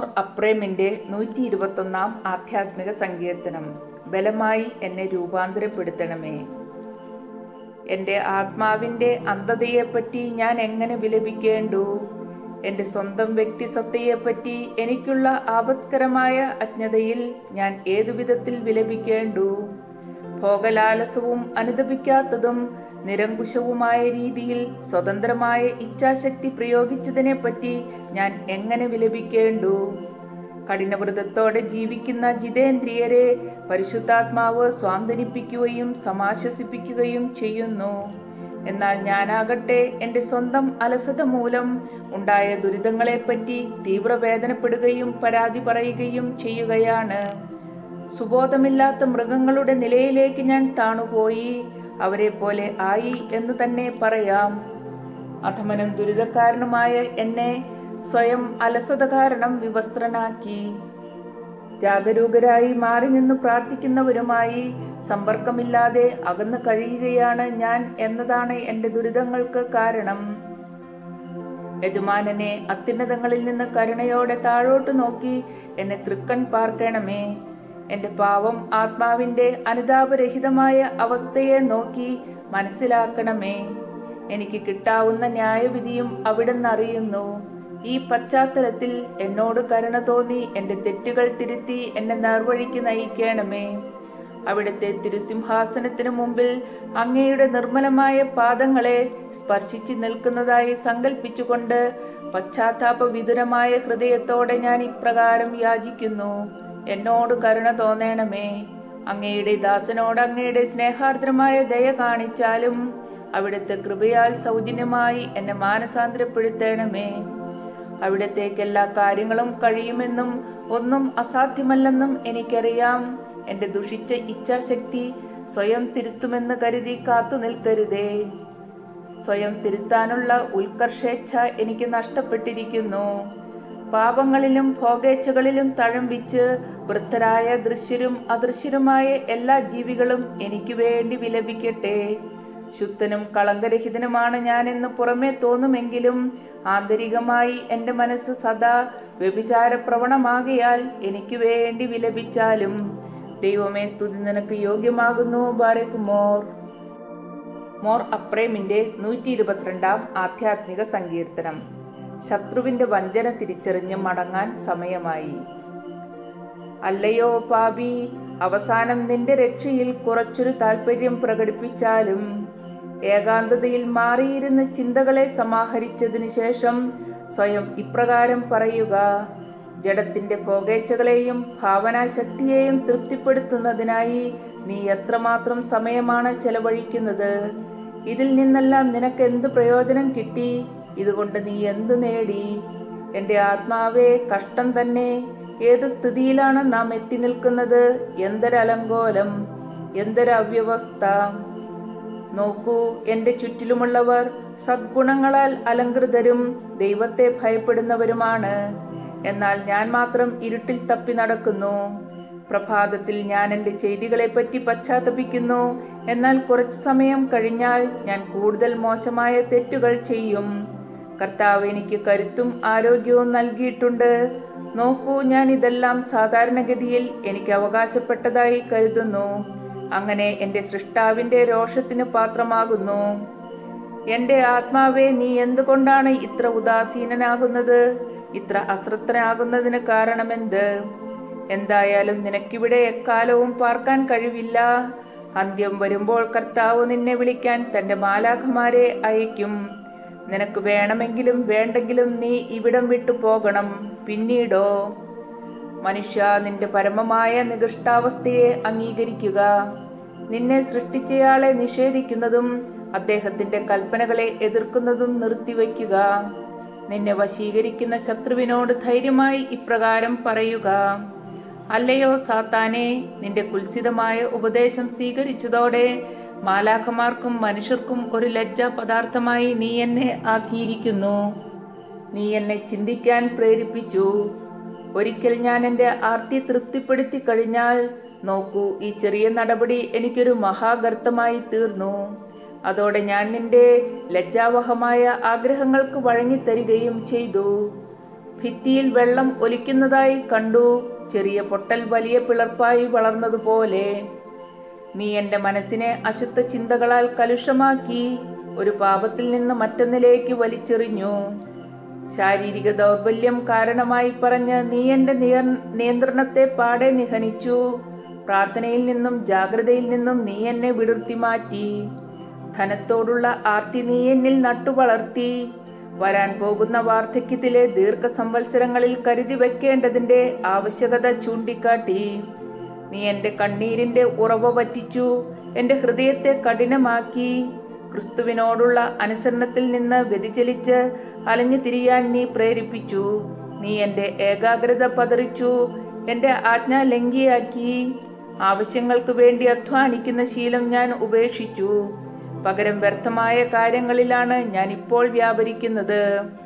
അപ്രേമിന്റെ നൂറ്റി ഇരുപത്തൊന്നാം ആധ്യാത്മിക സങ്കീർത്തനം ബലമായി എന്നെ രൂപാന്തരപ്പെടുത്തണമേ എൻ്റെ ആത്മാവിൻ്റെ അന്ധതയെപ്പറ്റി ഞാൻ എങ്ങനെ വിലപിക്കേണ്ടു എൻ്റെ സ്വന്തം വ്യക്തിസത്തയെപ്പറ്റി എനിക്കുള്ള ആപത്കരമായ അജ്ഞതയിൽ ഞാൻ ഏതു വിധത്തിൽ വിലപിക്കേണ്ടു ഭോഗലാലസവും അനുദപിക്കാത്തതും നിരങ്കുശവുമായ രീതിയിൽ സ്വതന്ത്രമായ ഇച്ഛാശക്തി പ്രയോഗിച്ചതിനെപ്പറ്റി ഞാൻ എങ്ങനെ വിലപിക്കേണ്ടു കഠിനവ്രതത്തോടെ ജീവിക്കുന്ന ജിതേന്ദ്രിയരെ പരിശുദ്ധാത്മാവ് സ്വാന്തനിപ്പിക്കുകയും സമാശ്വസിപ്പിക്കുകയും ചെയ്യുന്നു എന്നാൽ ഞാനാകട്ടെ എൻ്റെ സ്വന്തം അലസത മൂലം ഉണ്ടായ ദുരിതങ്ങളെപ്പറ്റി തീവ്രവേദനപ്പെടുകയും പരാതി പറയുകയും ചെയ്യുകയാണ് സുബോധമില്ലാത്ത മൃഗങ്ങളുടെ നിലയിലേക്ക് ഞാൻ താണുപോയി അവരെ പോലെ ആയി എന്ന് തന്നെ പറയാം അധമനം ദുരിതക്കാരനുമായ എന്നെ സ്വയം അലസത കാരണം വിവസ്ത്രനാക്കി ജാഗരൂകരായി മാറി നിന്ന് പ്രാർത്ഥിക്കുന്നവരുമായി സമ്പർക്കമില്ലാതെ അകന്നു കഴിയുകയാണ് ഞാൻ എന്നതാണ് എൻ്റെ ദുരിതങ്ങൾക്ക് കാരണം യജമാനനെ അത്യുന്നതങ്ങളിൽ നിന്ന് കരുണയോടെ താഴോട്ട് നോക്കി എന്നെ തൃക്കൺ പാർക്കണമേ എൻ്റെ പാവം ആത്മാവിൻ്റെ അനുതാപരഹിതമായ അവസ്ഥയെ നോക്കി മനസ്സിലാക്കണമേ എനിക്ക് കിട്ടാവുന്ന ന്യായവിധിയും അവിടുന്ന് അറിയുന്നു ഈ പശ്ചാത്തലത്തിൽ എന്നോട് കരുണ തോന്നി എൻ്റെ തെറ്റുകൾ തിരുത്തി എന്നെ നേർവഴിക്ക് നയിക്കണമേ അവിടുത്തെ തിരുസിംഹാസനത്തിനു മുമ്പിൽ അങ്ങയുടെ നിർമ്മലമായ പാദങ്ങളെ സ്പർശിച്ചു നിൽക്കുന്നതായി സങ്കല്പിച്ചുകൊണ്ട് പശ്ചാത്താപ വിതുരമായ ഹൃദയത്തോടെ ഞാൻ ഇപ്രകാരം യാചിക്കുന്നു എന്നോട് കരുണ തോന്നണമേ അങ്ങയുടെ ദാസനോട് അങ്ങയുടെ സ്നേഹാർദ്രമായ ദയ കാണിച്ചാലും അവിടുത്തെ കൃപയാൽ സൗജന്യമായി എന്നെ മാനസാന്തരപ്പെടുത്തണമേ അവിടത്തേക്ക് എല്ലാ കാര്യങ്ങളും കഴിയുമെന്നും ഒന്നും അസാധ്യമല്ലെന്നും എനിക്കറിയാം എൻ്റെ ദുഷിച്ച ഇച്ഛാശക്തി സ്വയം തിരുത്തുമെന്ന് കരുതി കാത്തു നിൽക്കരുതേ സ്വയം തിരുത്താനുള്ള ഉത്കർഷേച്ഛ എനിക്ക് നഷ്ടപ്പെട്ടിരിക്കുന്നു പാപങ്ങളിലും ഭോഗേച്ഛകളിലും തഴമ്പിച്ച് വൃദ്ധരായ ദൃശ്യരും അദൃശ്യരുമായ എല്ലാ ജീവികളും എനിക്ക് വേണ്ടി വിലപിക്കട്ടെ ശുദ്ധനും കളങ്കരഹിതനുമാണ് ഞാനെന്ന് പുറമേ തോന്നുമെങ്കിലും ആന്തരികമായി എൻ്റെ മനസ്സ് സദാ വ്യഭിചാരപ്രവണമാകയാൽ എനിക്ക് വേണ്ടി വിലപിച്ചാലും ദൈവമേ സ്തുതി നിനക്ക് യോഗ്യമാകുന്നു ബാരക് മോർ മോർ അപ്രേമിന്റെ നൂറ്റി ഇരുപത്തിരണ്ടാം ആധ്യാത്മിക സങ്കീർത്തനം ശത്രുവിന്റെ വഞ്ചന തിരിച്ചറിഞ്ഞ് മടങ്ങാൻ സമയമായി അല്ലയോ പാപി അവസാനം നിന്റെ രക്ഷയിൽ കുറച്ചൊരു താല്പര്യം പ്രകടിപ്പിച്ചാലും ഏകാന്തതയിൽ മാറിയിരുന്ന് ചിന്തകളെ സമാഹരിച്ചതിനു ശേഷം സ്വയം ഇപ്രകാരം പറയുക ജഡത്തിന്റെ ഭോഗേച്ഛകളെയും ഭാവനാശക്തിയെയും തൃപ്തിപ്പെടുത്തുന്നതിനായി നീ എത്രമാത്രം സമയമാണ് ചെലവഴിക്കുന്നത് ഇതിൽ നിന്നെല്ലാം നിനക്ക് എന്ത് പ്രയോജനം കിട്ടി ഇതുകൊണ്ട് നീ എന്തു നേടി എൻ്റെ ആത്മാവേ കഷ്ടം തന്നെ ഏത് സ്ഥിതിയിലാണ് നാം എത്തി നിൽക്കുന്നത് എന്തൊരലങ്കോലം എന്തൊരവ്യവസ്ഥ നോക്കൂ എൻ്റെ ചുറ്റിലുമുള്ളവർ സദ്ഗുണങ്ങളാൽ അലങ്കൃതരും ദൈവത്തെ ഭയപ്പെടുന്നവരുമാണ് എന്നാൽ ഞാൻ മാത്രം ഇരുട്ടിൽ തപ്പി നടക്കുന്നു പ്രഭാതത്തിൽ ഞാൻ എൻ്റെ ചെയ്തികളെപ്പറ്റി പശ്ചാത്തപിക്കുന്നു എന്നാൽ കുറച്ചു സമയം കഴിഞ്ഞാൽ ഞാൻ കൂടുതൽ മോശമായ തെറ്റുകൾ ചെയ്യും കർത്താവ് എനിക്ക് കരുത്തും ആരോഗ്യവും നൽകിയിട്ടുണ്ട് നോക്കൂ ഞാൻ ഇതെല്ലാം സാധാരണഗതിയിൽ എനിക്ക് അവകാശപ്പെട്ടതായി കരുതുന്നു അങ്ങനെ എൻ്റെ സൃഷ്ടാവിൻ്റെ രോഷത്തിന് പാത്രമാകുന്നു എൻ്റെ ആത്മാവെ നീ എന്തുകൊണ്ടാണ് ഇത്ര ഉദാസീനനാകുന്നത് ഇത്ര അശ്രദ്ധനാകുന്നതിന് കാരണമെന്ത് എന്തായാലും നിനക്കിവിടെ എക്കാലവും പാർക്കാൻ കഴിവില്ല അന്ത്യം വരുമ്പോൾ കർത്താവ് നിന്നെ വിളിക്കാൻ തൻ്റെ മാലാഖമാരെ അയക്കും നിനക്ക് വേണമെങ്കിലും വേണ്ടെങ്കിലും നീ ഇവിടം വിട്ടു പോകണം പിന്നീടോ മനുഷ്യ നിന്റെ പരമമായ നികൃഷ്ടാവസ്ഥയെ അംഗീകരിക്കുക നിന്നെ സൃഷ്ടിച്ചയാളെ നിഷേധിക്കുന്നതും അദ്ദേഹത്തിന്റെ കൽപ്പനകളെ എതിർക്കുന്നതും നിർത്തിവെക്കുക നിന്നെ വശീകരിക്കുന്ന ശത്രുവിനോട് ധൈര്യമായി ഇപ്രകാരം പറയുക അല്ലയോ സാത്താനെ നിന്റെ കുൽസിതമായ ഉപദേശം സ്വീകരിച്ചതോടെ മാലാഖമാർക്കും മനുഷ്യർക്കും ഒരു ലജ്ജാ പദാർത്ഥമായി നീ എന്നെ ആക്കിയിരിക്കുന്നു നീ എന്നെ ചിന്തിക്കാൻ പ്രേരിപ്പിച്ചു ഒരിക്കൽ ഞാൻ എൻ്റെ ആർത്തി തൃപ്തിപ്പെടുത്തി കഴിഞ്ഞാൽ നോക്കൂ ഈ ചെറിയ നടപടി എനിക്കൊരു മഹാഗർത്തമായി തീർന്നു അതോടെ ഞാൻ നിന്റെ ലജ്ജാവഹമായ ആഗ്രഹങ്ങൾക്ക് വഴങ്ങിത്തരികയും ചെയ്തു ഭിത്തിയിൽ വെള്ളം ഒലിക്കുന്നതായി കണ്ടു ചെറിയ പൊട്ടൽ വലിയ പിളർപ്പായി വളർന്നതുപോലെ നീ എൻ്റെ മനസ്സിനെ അശുദ്ധ ചിന്തകളാൽ കലുഷമാക്കി ഒരു പാപത്തിൽ നിന്ന് മറ്റൊന്നിലേക്ക് വലിച്ചെറിഞ്ഞു ശാരീരിക ദൗർബല്യം കാരണമായി പറഞ്ഞ് നീ എൻ്റെ നിയർ- നിയന്ത്രണത്തെ പാടെ നിഹനിച്ചു പ്രാർത്ഥനയിൽ നിന്നും ജാഗ്രതയിൽ നിന്നും നീ എന്നെ വിടുർത്തി മാറ്റി ധനത്തോടുള്ള ആർത്തി നീ എന്നിൽ നട്ടുവളർത്തി വരാൻ പോകുന്ന വാർദ്ധക്യത്തിലെ ദീർഘസംവത്സരങ്ങളിൽ കരുതി വെക്കേണ്ടതിന്റെ ആവശ്യകത ചൂണ്ടിക്കാട്ടി നീ എൻ്റെ കണ്ണീരിന്റെ ഉറവ വറ്റിച്ചു എൻ്റെ ഹൃദയത്തെ കഠിനമാക്കി ക്രിസ്തുവിനോടുള്ള അനുസരണത്തിൽ നിന്ന് വ്യതിചലിച്ച് അലഞ്ഞു തിരിയാൻ നീ പ്രേരിപ്പിച്ചു നീ എൻ്റെ ഏകാഗ്രത പതറിച്ചു എൻ്റെ ആജ്ഞ ലംഘിയാക്കി ആവശ്യങ്ങൾക്ക് വേണ്ടി അധ്വാനിക്കുന്ന ശീലം ഞാൻ ഉപേക്ഷിച്ചു പകരം വ്യർത്ഥമായ കാര്യങ്ങളിലാണ് ഞാൻ ഇപ്പോൾ വ്യാപരിക്കുന്നത്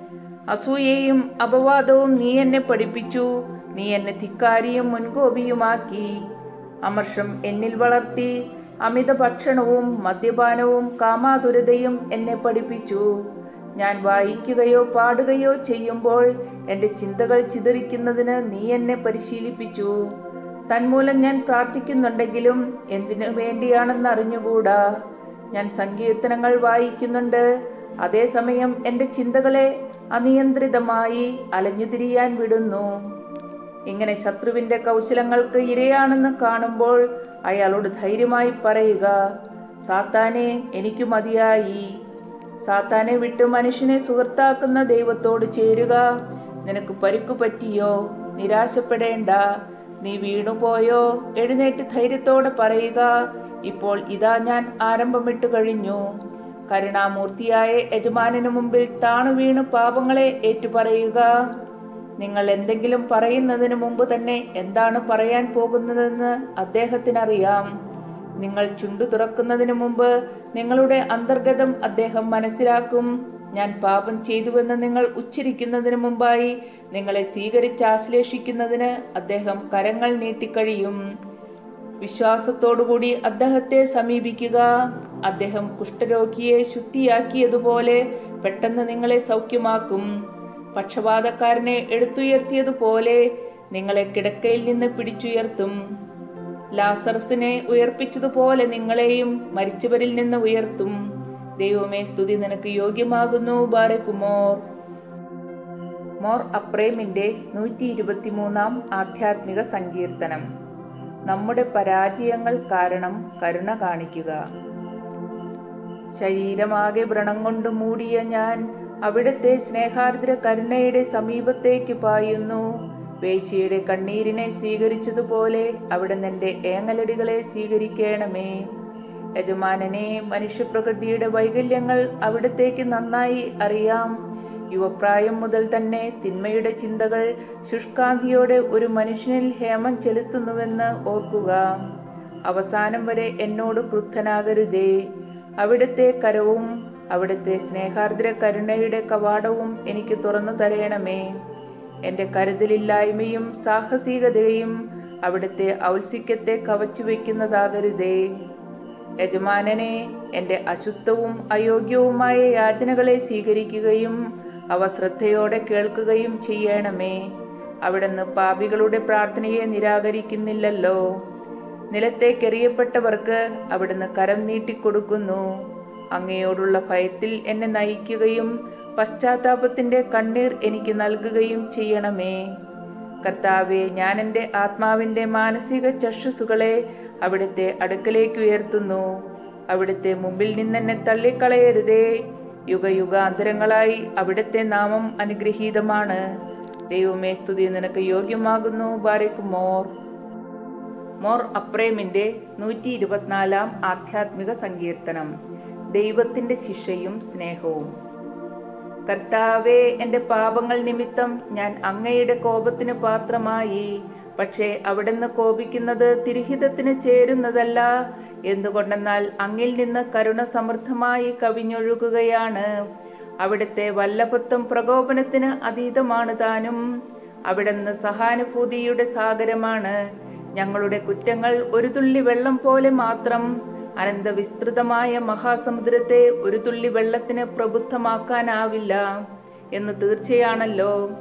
അസൂയയും അപവാദവും നീ എന്നെ പഠിപ്പിച്ചു നീ എന്നെ ധിക്കാരിയും മുൻകോപിയുമാക്കി അമർഷം എന്നിൽ വളർത്തി അമിത ഭക്ഷണവും മദ്യപാനവും കാമാതുരതയും എന്നെ പഠിപ്പിച്ചു ഞാൻ വായിക്കുകയോ പാടുകയോ ചെയ്യുമ്പോൾ എൻ്റെ ചിന്തകൾ ചിതറിക്കുന്നതിന് നീ എന്നെ പരിശീലിപ്പിച്ചു തന്മൂലം ഞാൻ പ്രാർത്ഥിക്കുന്നുണ്ടെങ്കിലും എന്തിനു വേണ്ടിയാണെന്ന് അറിഞ്ഞുകൂടാ ഞാൻ സങ്കീർത്തനങ്ങൾ വായിക്കുന്നുണ്ട് അതേസമയം എൻ്റെ ചിന്തകളെ അനിയന്ത്രിതമായി അലഞ്ഞുതിരിയാൻ വിടുന്നു ഇങ്ങനെ ശത്രുവിന്റെ കൗശലങ്ങൾക്ക് ഇരയാണെന്ന് കാണുമ്പോൾ അയാളോട് ധൈര്യമായി പറയുക സാത്താനെ എനിക്ക് മതിയായി സാത്താനെ വിട്ട് മനുഷ്യനെ സുഹൃത്താക്കുന്ന ദൈവത്തോട് ചേരുക നിനക്ക് പരുക്കു പറ്റിയോ നിരാശപ്പെടേണ്ട നീ വീണുപോയോ എഴുന്നേറ്റ് ധൈര്യത്തോടെ പറയുക ഇപ്പോൾ ഇതാ ഞാൻ ആരംഭമിട്ട് കഴിഞ്ഞു കരുണാമൂർത്തിയായ യജമാനു മുമ്പിൽ താണു വീണു പാപങ്ങളെ ഏറ്റുപറയുക നിങ്ങൾ എന്തെങ്കിലും പറയുന്നതിന് മുമ്പ് തന്നെ എന്താണ് പറയാൻ പോകുന്നതെന്ന് അദ്ദേഹത്തിനറിയാം നിങ്ങൾ ചുണ്ടു തുറക്കുന്നതിന് മുമ്പ് നിങ്ങളുടെ അന്തർഗതം അദ്ദേഹം മനസ്സിലാക്കും ഞാൻ പാപം ചെയ്തുവെന്ന് നിങ്ങൾ ഉച്ചരിക്കുന്നതിന് മുമ്പായി നിങ്ങളെ സ്വീകരിച്ച് ആശ്ലേഷിക്കുന്നതിന് അദ്ദേഹം കരങ്ങൾ നീട്ടിക്കഴിയും വിശ്വാസത്തോടുകൂടി അദ്ദേഹത്തെ സമീപിക്കുക അദ്ദേഹം കുഷ്ഠരോഗിയെ ശുദ്ധിയാക്കിയതുപോലെ പെട്ടെന്ന് നിങ്ങളെ സൗഖ്യമാക്കും പക്ഷപാതക്കാരനെ എടുത്തുയർത്തിയതുപോലെ നിങ്ങളെ കിടക്കയിൽ നിന്ന് പിടിച്ചുയർത്തും ലാസറസിനെ ഉയർപ്പിച്ചതുപോലെ നിങ്ങളെയും മരിച്ചവരിൽ നിന്ന് ഉയർത്തും ദൈവമേ സ്തുതി നിനക്ക് യോഗ്യമാകുന്നു ബാരക്കുമോർ മോർ അപ്രേമിന്റെ നൂറ്റി ഇരുപത്തിമൂന്നാം ആധ്യാത്മിക സങ്കീർത്തനം നമ്മുടെ പരാജയങ്ങൾ കാരണം കരുണ കാണിക്കുക ശരീരമാകെ വ്രണം കൊണ്ട് മൂടിയ ഞാൻ അവിടുത്തെ സ്നേഹാർദ്ര കരുണയുടെ സമീപത്തേക്ക് പായുന്നു വേശ്യയുടെ കണ്ണീരിനെ സ്വീകരിച്ചതുപോലെ അവിടെ നിന്റെ ഏങ്ങലടികളെ സ്വീകരിക്കണമേ യജമാനനെ മനുഷ്യപ്രകൃതിയുടെ വൈകല്യങ്ങൾ അവിടത്തേക്ക് നന്നായി അറിയാം യുവപ്രായം മുതൽ തന്നെ തിന്മയുടെ ചിന്തകൾ ശുഷ്കാന്തിയോടെ ഒരു മനുഷ്യനിൽ ഹേമം ചെലുത്തുന്നുവെന്ന് ഓർക്കുക അവസാനം വരെ എന്നോട് ക്രുദ്ധനാകരുതേ അവിടുത്തെ കരവും അവിടുത്തെ സ്നേഹാർദ്ര കരുണയുടെ കവാടവും എനിക്ക് തുറന്നു തരയണമേ എൻ്റെ കരുതലില്ലായ്മയും സാഹസികതയും അവിടുത്തെ ഔത്സിക്യത്തെ കവച്ചു വയ്ക്കുന്നതാകരുതേ യജമാനനെ എൻ്റെ അശുദ്ധവും അയോഗ്യവുമായ യാചനകളെ സ്വീകരിക്കുകയും അവ ശ്രദ്ധയോടെ കേൾക്കുകയും ചെയ്യണമേ അവിടുന്ന് പാപികളുടെ പ്രാർത്ഥനയെ നിരാകരിക്കുന്നില്ലല്ലോ നിലത്തേക്കെറിയപ്പെട്ടവർക്ക് അവിടുന്ന് കരം നീട്ടിക്കൊടുക്കുന്നു അങ്ങയോടുള്ള ഭയത്തിൽ എന്നെ നയിക്കുകയും പശ്ചാത്താപത്തിന്റെ കണ്ണീർ എനിക്ക് നൽകുകയും ചെയ്യണമേ കർത്താവെ ഞാൻ എൻ്റെ ആത്മാവിൻ്റെ മാനസിക ചക്ഷുസുകളെ അവിടുത്തെ അടുക്കലേക്ക് ഉയർത്തുന്നു അവിടുത്തെ മുമ്പിൽ നിന്നെന്നെ തള്ളിക്കളയരുതേ യുഗയുഗാന്തരങ്ങളായി അവിടുത്തെ നാമം അനുഗ്രഹീതമാണ് ദൈവമേ സ്തുതി നിനക്ക് യോഗ്യമാകുന്നു ബാരക്കുമോർ മോർ അപ്രേമിന്റെ നൂറ്റി ഇരുപത്തിനാലാം ആധ്യാത്മിക സങ്കീർത്തനം ദൈവത്തിന്റെ ശിക്ഷയും സ്നേഹവും കർത്താവെ എൻ്റെ പാപങ്ങൾ നിമിത്തം ഞാൻ അങ്ങയുടെ കോപത്തിന് പാത്രമായി പക്ഷേ അവിടുന്ന് കോപിക്കുന്നത് തിരുഹിതത്തിന് ചേരുന്നതല്ല എന്തുകൊണ്ടെന്നാൽ അങ്ങിൽ നിന്ന് കരുണ സമൃദ്ധമായി കവിഞ്ഞൊഴുകുകയാണ് അവിടുത്തെ വല്ലഭത്വം പ്രകോപനത്തിന് അതീതമാണ് താനും അവിടുന്ന് സഹാനുഭൂതിയുടെ സാഗരമാണ് ഞങ്ങളുടെ കുറ്റങ്ങൾ ഒരു തുള്ളി വെള്ളം പോലെ മാത്രം അനന്തവിസ്തൃതമായ മഹാസമുദ്രത്തെ ഒരു തുള്ളി വെള്ളത്തിന് പ്രബുദ്ധമാക്കാനാവില്ല എന്ന് തീർച്ചയാണല്ലോ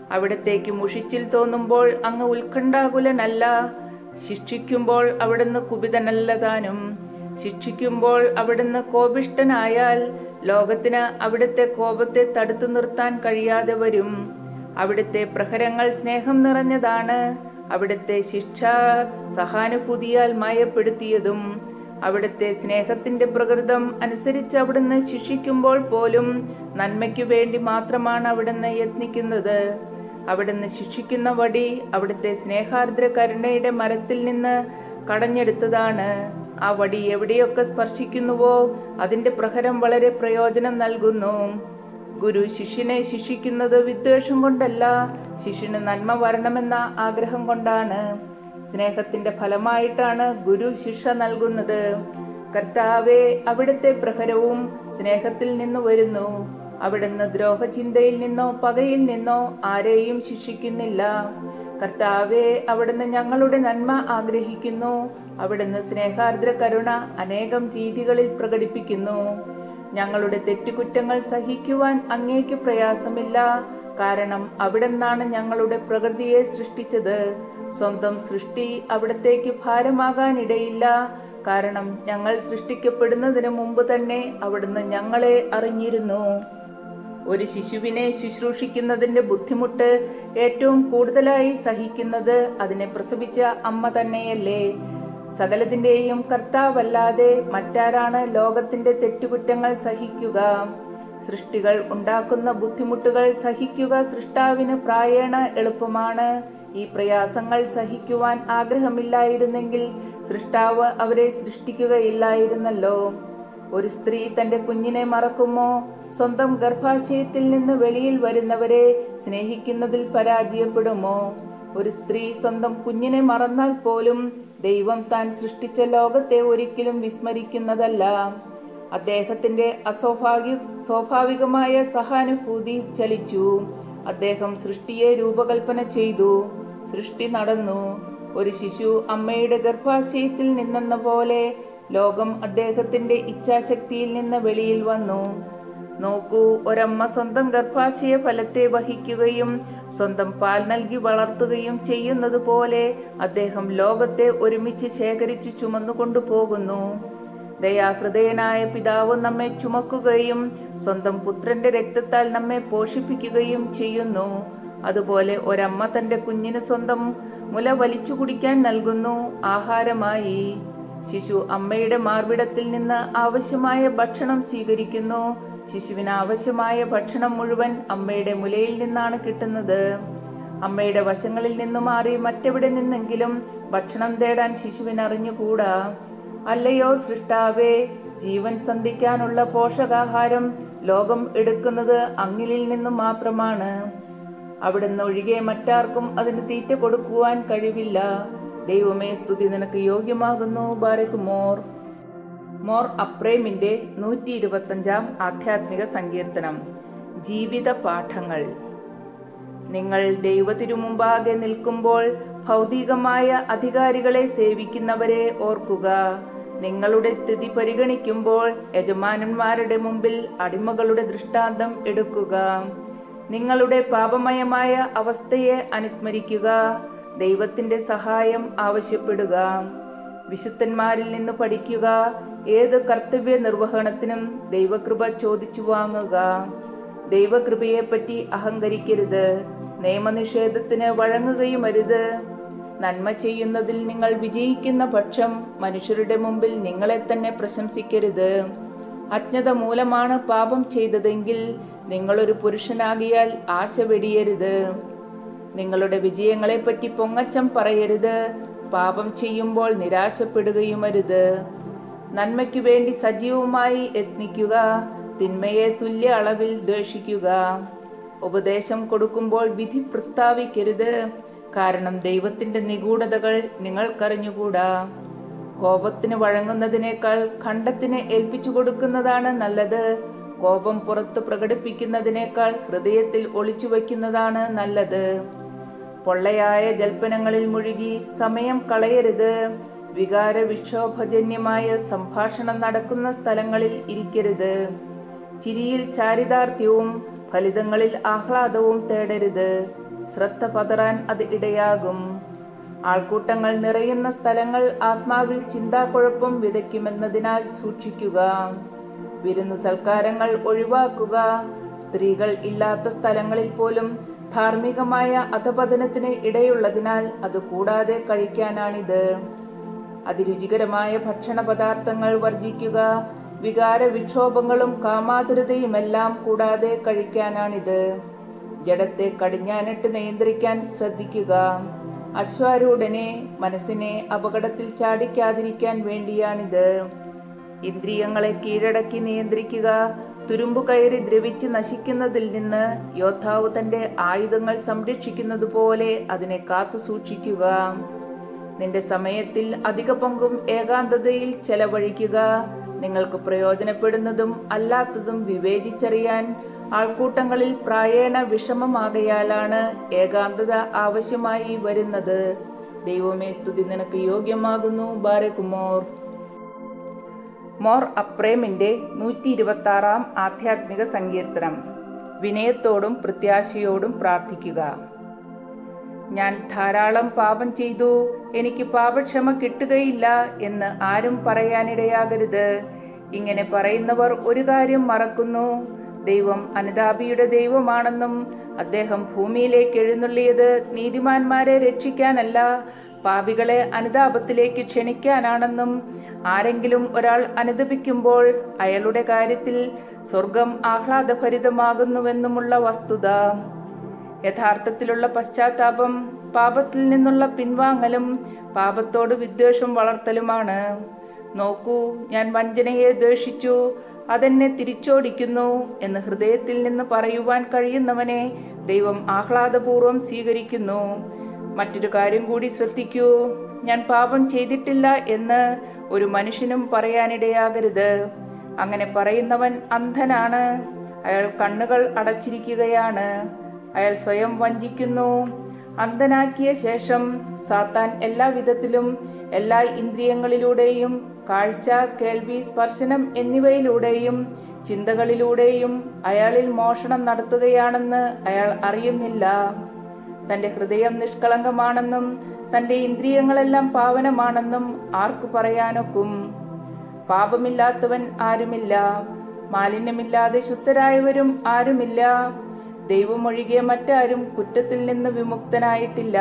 അവിടത്തേക്ക് മുഷിച്ചിൽ തോന്നുമ്പോൾ അങ്ങ് ഉത്കണ്ഠാകുലനല്ല ശിക്ഷിക്കുമ്പോൾ അവിടുന്ന് കുപിതനല്ല താനും ശിക്ഷിക്കുമ്പോൾ അവിടുന്ന് കോപിഷ്ടനായാൽ ലോകത്തിന് അവിടുത്തെ കോപത്തെ തടുത്തു നിർത്താൻ കഴിയാതെ വരും അവിടുത്തെ പ്രഹരങ്ങൾ സ്നേഹം നിറഞ്ഞതാണ് അവിടുത്തെ ശിക്ഷ സഹാനുഭൂതിയാൽ മയപ്പെടുത്തിയതും അവിടുത്തെ സ്നേഹത്തിന്റെ പ്രകൃതം അനുസരിച്ച് അവിടുന്ന് ശിക്ഷിക്കുമ്പോൾ പോലും നന്മയ്ക്കു വേണ്ടി മാത്രമാണ് അവിടുന്ന് യത്നിക്കുന്നത് അവിടുന്ന് ശിക്ഷിക്കുന്ന വടി അവിടുത്തെ സ്നേഹാർദ്ര കരുണയുടെ മരത്തിൽ നിന്ന് കടഞ്ഞെടുത്തതാണ് ആ വടി എവിടെയൊക്കെ സ്പർശിക്കുന്നുവോ അതിന്റെ പ്രഹരം വളരെ പ്രയോജനം നൽകുന്നു ഗുരു ശിഷ്യനെ ശിക്ഷിക്കുന്നത് വിദ്വേഷം കൊണ്ടല്ല ശിഷ്യന് നന്മ വരണമെന്ന ആഗ്രഹം കൊണ്ടാണ് സ്നേഹത്തിന്റെ ഫലമായിട്ടാണ് ഗുരു ശിക്ഷ നൽകുന്നത് കർത്താവെ അവിടുത്തെ പ്രഹരവും സ്നേഹത്തിൽ നിന്ന് വരുന്നു അവിടുന്ന് ദ്രോഹചിന്തയിൽ നിന്നോ പകയിൽ നിന്നോ ആരെയും ശിക്ഷിക്കുന്നില്ല കർത്താവെ അവിടുന്ന് ഞങ്ങളുടെ നന്മ ആഗ്രഹിക്കുന്നു അവിടുന്ന് സ്നേഹാർദ്ര കരുണ അനേകം രീതികളിൽ പ്രകടിപ്പിക്കുന്നു ഞങ്ങളുടെ തെറ്റുകുറ്റങ്ങൾ സഹിക്കുവാൻ അങ്ങേക്ക് പ്രയാസമില്ല കാരണം അവിടെന്നാണ് ഞങ്ങളുടെ പ്രകൃതിയെ സൃഷ്ടിച്ചത് സ്വന്തം സൃഷ്ടി അവിടത്തേക്ക് ഭാരമാകാനിടയില്ല കാരണം ഞങ്ങൾ സൃഷ്ടിക്കപ്പെടുന്നതിന് മുമ്പ് തന്നെ അവിടുന്ന് ഞങ്ങളെ അറിഞ്ഞിരുന്നു ഒരു ശിശുവിനെ ശുശ്രൂഷിക്കുന്നതിന്റെ ബുദ്ധിമുട്ട് ഏറ്റവും കൂടുതലായി സഹിക്കുന്നത് അതിനെ പ്രസവിച്ച അമ്മ തന്നെയല്ലേ സകലതിന്റെയും കർത്താവല്ലാതെ മറ്റാരാണ് ലോകത്തിന്റെ തെറ്റുകുറ്റങ്ങൾ സഹിക്കുക സൃഷ്ടികൾ ഉണ്ടാക്കുന്ന ബുദ്ധിമുട്ടുകൾ സഹിക്കുക സൃഷ്ടാവിന് പ്രായേണ എളുപ്പമാണ് ഈ പ്രയാസങ്ങൾ സഹിക്കുവാൻ ആഗ്രഹമില്ലായിരുന്നെങ്കിൽ സൃഷ്ടാവ് അവരെ സൃഷ്ടിക്കുകയില്ലായിരുന്നല്ലോ ഒരു സ്ത്രീ തന്റെ കുഞ്ഞിനെ മറക്കുമോ സ്വന്തം ഗർഭാശയത്തിൽ നിന്ന് വെളിയിൽ വരുന്നവരെ സ്നേഹിക്കുന്നതിൽ പരാജയപ്പെടുമോ ഒരു സ്ത്രീ സ്വന്തം കുഞ്ഞിനെ മറന്നാൽ പോലും ദൈവം താൻ സൃഷ്ടിച്ച ലോകത്തെ ഒരിക്കലും വിസ്മരിക്കുന്നതല്ല അദ്ദേഹത്തിന്റെ അസ്വാഭാവിക സ്വാഭാവികമായ സഹാനുഭൂതി ചലിച്ചു അദ്ദേഹം സൃഷ്ടിയെ രൂപകൽപ്പന ചെയ്തു സൃഷ്ടി നടന്നു ഒരു ശിശു അമ്മയുടെ ഗർഭാശയത്തിൽ നിന്നെന്ന പോലെ ലോകം അദ്ദേഹത്തിന്റെ ഇച്ഛാശക്തിയിൽ നിന്ന് വെളിയിൽ വന്നു നോക്കൂ ഒരമ്മ സ്വന്തം ഗർഭാശയ ഫലത്തെ വഹിക്കുകയും സ്വന്തം പാൽ നൽകി വളർത്തുകയും ചെയ്യുന്നത് പോലെ അദ്ദേഹം ലോകത്തെ ഒരുമിച്ച് ശേഖരിച്ചു ചുമന്നുകൊണ്ടു പോകുന്നു ദയാഹൃദയനായ പിതാവ് നമ്മെ ചുമക്കുകയും സ്വന്തം പുത്രന്റെ രക്തത്താൽ നമ്മെ പോഷിപ്പിക്കുകയും ചെയ്യുന്നു അതുപോലെ ഒരമ്മ തന്റെ കുഞ്ഞിന് സ്വന്തം മുല വലിച്ചു കുടിക്കാൻ നൽകുന്നു ആഹാരമായി ശിശു അമ്മയുടെ മാർവിടത്തിൽ നിന്ന് ആവശ്യമായ ഭക്ഷണം സ്വീകരിക്കുന്നു ശിശുവിന് ആവശ്യമായ ഭക്ഷണം മുഴുവൻ അമ്മയുടെ മുലയിൽ നിന്നാണ് കിട്ടുന്നത് അമ്മയുടെ വശങ്ങളിൽ നിന്നു മാറി മറ്റെവിടെ നിന്നെങ്കിലും ഭക്ഷണം തേടാൻ ശിശുവിന് അറിഞ്ഞുകൂടാ അല്ലയോ സൃഷ്ടാവേ ജീവൻ സന്ധിക്കാനുള്ള പോഷകാഹാരം ലോകം എടുക്കുന്നത് അങ്ങിലിൽ നിന്നും മാത്രമാണ് അവിടുന്ന് ഒഴികെ മറ്റാർക്കും അതിന് തീറ്റ കൊടുക്കുവാൻ കഴിവില്ല ദൈവമേ സ്തുതി നിനക്ക് യോഗ്യമാകുന്നു ബാരക് മോർ മോർ അപ്രേമിന്റെ നൂറ്റി ഇരുപത്തഞ്ചാം ആധ്യാത്മിക സങ്കീർത്തനം ജീവിത പാഠങ്ങൾ നിങ്ങൾ ദൈവത്തിരുമുമ്പാകെ നിൽക്കുമ്പോൾ ഭൗതികമായ അധികാരികളെ സേവിക്കുന്നവരെ ഓർക്കുക നിങ്ങളുടെ സ്ഥിതി പരിഗണിക്കുമ്പോൾ യജമാനന്മാരുടെ മുമ്പിൽ അടിമകളുടെ ദൃഷ്ടാന്തം എടുക്കുക നിങ്ങളുടെ പാപമയമായ അവസ്ഥയെ അനുസ്മരിക്കുക ദൈവത്തിന്റെ സഹായം ആവശ്യപ്പെടുക വിശുദ്ധന്മാരിൽ നിന്ന് പഠിക്കുക ഏത് കർത്തവ്യ നിർവഹണത്തിനും ദൈവകൃപ ചോദിച്ചു വാങ്ങുക ദൈവകൃപയെപ്പറ്റി അഹങ്കരിക്കരുത് നിയമനിഷേധത്തിന് വഴങ്ങുകയും അരുത് നന്മ ചെയ്യുന്നതിൽ നിങ്ങൾ വിജയിക്കുന്ന പക്ഷം മനുഷ്യരുടെ മുമ്പിൽ നിങ്ങളെ തന്നെ പ്രശംസിക്കരുത് അജ്ഞത മൂലമാണ് പാപം ചെയ്തതെങ്കിൽ നിങ്ങളൊരു പുരുഷനാകിയാൽ ആശ വെടിയരുത് നിങ്ങളുടെ വിജയങ്ങളെപ്പറ്റി പൊങ്ങച്ചം പറയരുത് പാപം ചെയ്യുമ്പോൾ നിരാശപ്പെടുകയുമരുത് നന്മയ്ക്കു വേണ്ടി സജീവമായി യത്നിക്കുക തിന്മയെ തുല്യ അളവിൽ ദ്വേഷിക്കുക ഉപദേശം കൊടുക്കുമ്പോൾ വിധി പ്രസ്താവിക്കരുത് കാരണം ദൈവത്തിന്റെ നിഗൂഢതകൾ നിങ്ങൾക്കറിഞ്ഞുകൂടാ കോപത്തിന് വഴങ്ങുന്നതിനേക്കാൾ ഖണ്ഡത്തിന് ഏൽപ്പിച്ചു കൊടുക്കുന്നതാണ് നല്ലത് കോപം പുറത്ത് പ്രകടിപ്പിക്കുന്നതിനേക്കാൾ ഹൃദയത്തിൽ ഒളിച്ചു വയ്ക്കുന്നതാണ് നല്ലത് പൊള്ളയായ ജൽപ്പനങ്ങളിൽ മുഴുകി സമയം കളയരുത് വികാര വിക്ഷോഭജന്യമായ സംഭാഷണം നടക്കുന്ന സ്ഥലങ്ങളിൽ ഇരിക്കരുത് ചിരിയിൽ ചാരിതാർത്ഥ്യവും ഫലിതങ്ങളിൽ ആഹ്ലാദവും തേടരുത് ശ്രദ്ധ പതറാൻ അത് ഇടയാകും ആൾക്കൂട്ടങ്ങൾ നിറയുന്ന സ്ഥലങ്ങൾ ആത്മാവിൽ ചിന്താക്കുഴപ്പം വിതയ്ക്കുമെന്നതിനാൽ സൂക്ഷിക്കുക വിരുന്നു സൽക്കാരങ്ങൾ ഒഴിവാക്കുക സ്ത്രീകൾ ഇല്ലാത്ത സ്ഥലങ്ങളിൽ പോലും ധാർമ്മികമായ അധപതനത്തിന് ഇടയുള്ളതിനാൽ അത് കൂടാതെ കഴിക്കാനാണിത് അതിരുചികരമായ ഭക്ഷണ പദാർത്ഥങ്ങൾ വർജിക്കുക വികാര വിക്ഷോഭങ്ങളും കാമാതുരതയുമെല്ലാം കൂടാതെ കഴിക്കാനാണിത് ജഡത്തെ കടിഞ്ഞാനിട്ട് നിയന്ത്രിക്കാൻ ശ്രദ്ധിക്കുക അശ്വാരൂഢനെ മനസ്സിനെ അപകടത്തിൽ ചാടിക്കാതിരിക്കാൻ വേണ്ടിയാണിത് ഇന്ദ്രിയങ്ങളെ കീഴടക്കി നിയന്ത്രിക്കുക തുരുമ്പു കയറി ദ്രവിച്ച് നശിക്കുന്നതിൽ നിന്ന് യോദ്ധാവ് തന്റെ ആയുധങ്ങൾ സംരക്ഷിക്കുന്നത് പോലെ അതിനെ കാത്തു സൂക്ഷിക്കുക നിന്റെ സമയത്തിൽ അധിക പങ്കും ഏകാന്തതയിൽ ചെലവഴിക്കുക നിങ്ങൾക്ക് പ്രയോജനപ്പെടുന്നതും അല്ലാത്തതും വിവേചിച്ചറിയാൻ ആൾക്കൂട്ടങ്ങളിൽ പ്രായേണ വിഷമമാകയാലാണ് ഏകാന്തത ആവശ്യമായി വരുന്നത് ദൈവമേ സ്തുതി നിനക്ക് യോഗ്യമാകുന്നു ബാരകുമോർ മോർ അപ്രേമിന്റെ നൂറ്റി ഇരുപത്തി ആറാം ആധ്യാത്മിക സങ്കീർത്തനം വിനയത്തോടും പ്രത്യാശയോടും പ്രാർത്ഥിക്കുക ഞാൻ ധാരാളം പാപം ചെയ്തു എനിക്ക് പാപക്ഷമ കിട്ടുകയില്ല എന്ന് ആരും പറയാനിടയാകരുത് ഇങ്ങനെ പറയുന്നവർ ഒരു കാര്യം മറക്കുന്നു ദൈവം അനുതാപിയുടെ ദൈവമാണെന്നും അദ്ദേഹം ഭൂമിയിലേക്ക് എഴുന്നള്ളിയത് നീതിമാന്മാരെ രക്ഷിക്കാനല്ല പാപികളെ അനുതാപത്തിലേക്ക് ക്ഷണിക്കാനാണെന്നും ആരെങ്കിലും ഒരാൾ അനുദപിക്കുമ്പോൾ അയാളുടെ കാര്യത്തിൽ സ്വർഗം ആഹ്ലാദഭരിതമാകുന്നുവെന്നുമുള്ള വസ്തുത യഥാർത്ഥത്തിലുള്ള പശ്ചാത്താപം പാപത്തിൽ നിന്നുള്ള പിൻവാങ്ങലും പാപത്തോട് വിദ്വേഷം വളർത്തലുമാണ് നോക്കൂ ഞാൻ വഞ്ചനയെ ദ്വേഷിച്ചു അതെന്നെ തിരിച്ചോടിക്കുന്നു എന്ന് ഹൃദയത്തിൽ നിന്ന് പറയുവാൻ കഴിയുന്നവനെ ദൈവം ആഹ്ലാദപൂർവ്വം സ്വീകരിക്കുന്നു മറ്റൊരു കാര്യം കൂടി ശ്രദ്ധിക്കൂ ഞാൻ പാപം ചെയ്തിട്ടില്ല എന്ന് ഒരു മനുഷ്യനും പറയാനിടയാകരുത് അങ്ങനെ പറയുന്നവൻ അന്ധനാണ് അയാൾ കണ്ണുകൾ അടച്ചിരിക്കുകയാണ് അയാൾ സ്വയം വഞ്ചിക്കുന്നു അന്ധനാക്കിയ ശേഷം സാത്താൻ എല്ലാ വിധത്തിലും എല്ലാ ഇന്ദ്രിയങ്ങളിലൂടെയും കാഴ്ച കേൾവി സ്പർശനം എന്നിവയിലൂടെയും ചിന്തകളിലൂടെയും അയാളിൽ മോഷണം നടത്തുകയാണെന്ന് അയാൾ അറിയുന്നില്ല തന്റെ ഹൃദയം നിഷ്കളങ്കമാണെന്നും തന്റെ ഇന്ദ്രിയങ്ങളെല്ലാം പാവനമാണെന്നും ആർക്കു പറയാനൊക്കും പാപമില്ലാത്തവൻ ആരുമില്ല മാലിന്യമില്ലാതെ ശുദ്ധരായവരും ആരുമില്ല ദൈവമൊഴികെ മറ്റാരും കുറ്റത്തിൽ നിന്ന് വിമുക്തനായിട്ടില്ല